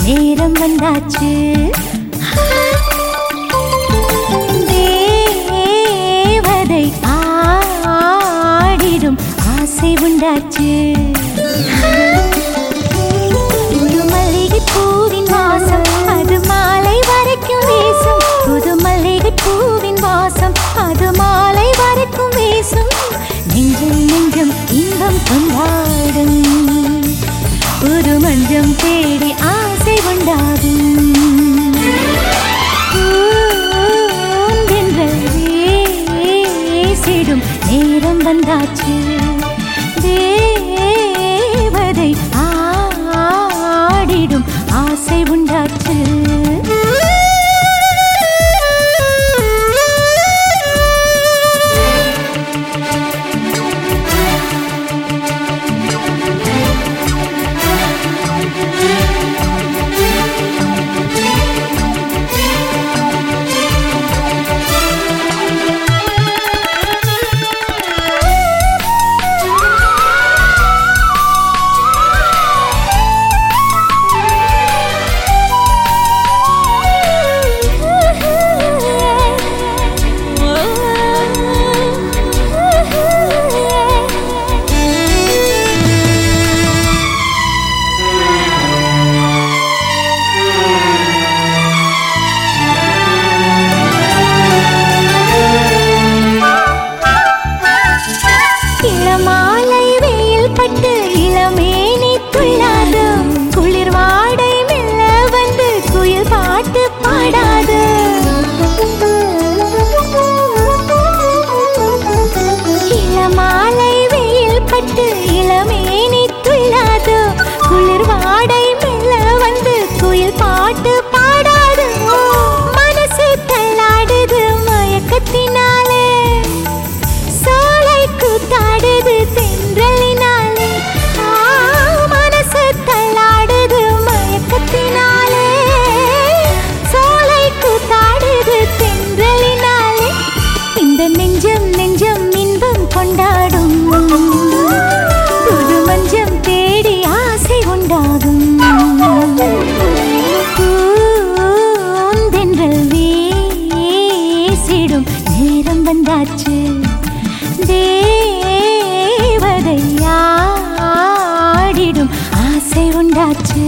நேரம் வந்தாச்சு தேவதை ஆடிடும் ஆசை உண்டாச்சு புது மல்லிகை பூவின் வாசம் அது மாலை வரைக்கும் வீசும் புது மல்லிகை பூவின் வாசம் அது மாலை வரைக்கும் வீசும் நெஞ்சம் நெஞ்சம் இன்பம் கொண்டாடும் ஒரு மஞ்சம் தேடி ஆசை உண்டாகும் பூந்தென்றல் வீசிடும் நேரம் வந்தாச்சு தேவதை ஆடிடும் ஆசை உண்டாச்சு இளமாலை வெயில் பட்டு இளமேனி துள்ளாது குளிர் வாடை மெல்ல வந்து குயில் பாட்டு பாடாது இளமாலை வெயில் பட்டு இளமேனி துள்ளாது குளிர் வாடை மெல்ல வந்து குயில் பாட்டு பாடாது மனசு தள்ளாடுது மயக்கத்தினாலே சோலை கூத்தாடுது தென்றலினாலே ஆ, மனசு தள்ளாடுது மயக்கத்தினாலே சோலை கூத்தாடுது தென்றலினாலே இந்த நெஞ்சம் நெஞ்சம் இன்பம் கொண்டாடும் புது மஞ்சம் தேடி ஆசை உண்டாகும் பூந்தென்றல் வீசிடும் நேரம் வந்தாச்சு தேவதையாடிடும் ஆசை உண்டாச்சு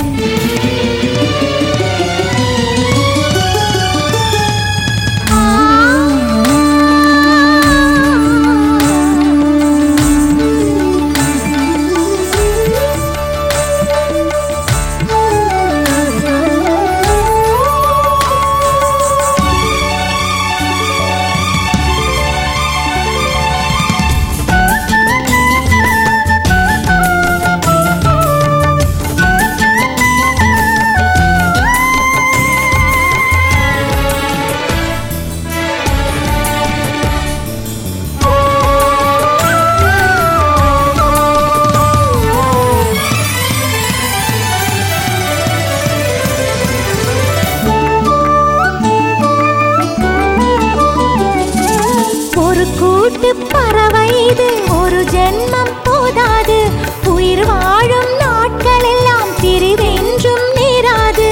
ஒரு கூட்டு பறவை இது ஒரு ஜென்மம் போதாது உயிர் வாழும் நாட்கள் எல்லாம் பிரிவென்றும் நேராது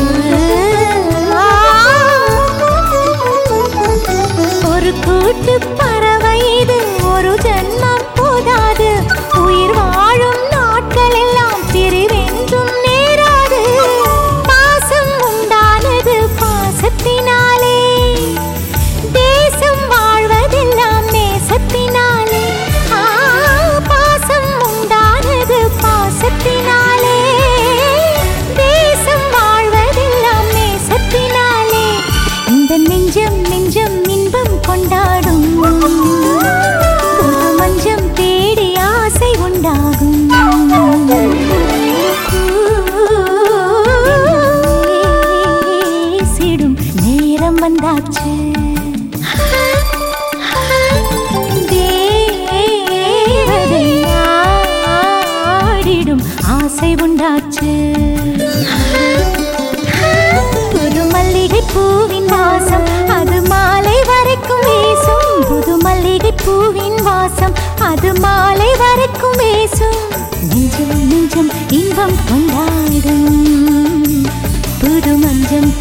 ஒரு கூட்டு பறவை இது ஒரு ஜென்மம் போதாது உயிர் வாழும் நாட்கள் எல்லாம் பிரிவென்றும் நேராது பாசம் உண்டானது பாசத்தினாலே தேசம் வாழ்வதெல்லாம் நேசத்தினாலே ஆ,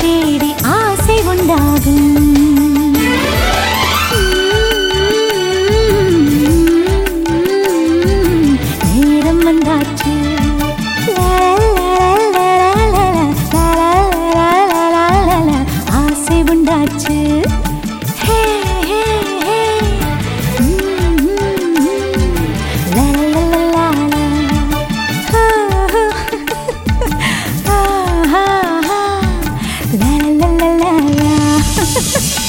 தேடி ஆசை உண்டாகும் நேரம் வந்தாச்சு ஆசை உண்டாச்சு ஹே, ஹே, ஹே. ம், ம், ம். லா, லா, லா, லா, லா. ஆ, ஆ, ஆ, ஆ. லா, லா, லா, லா, லா.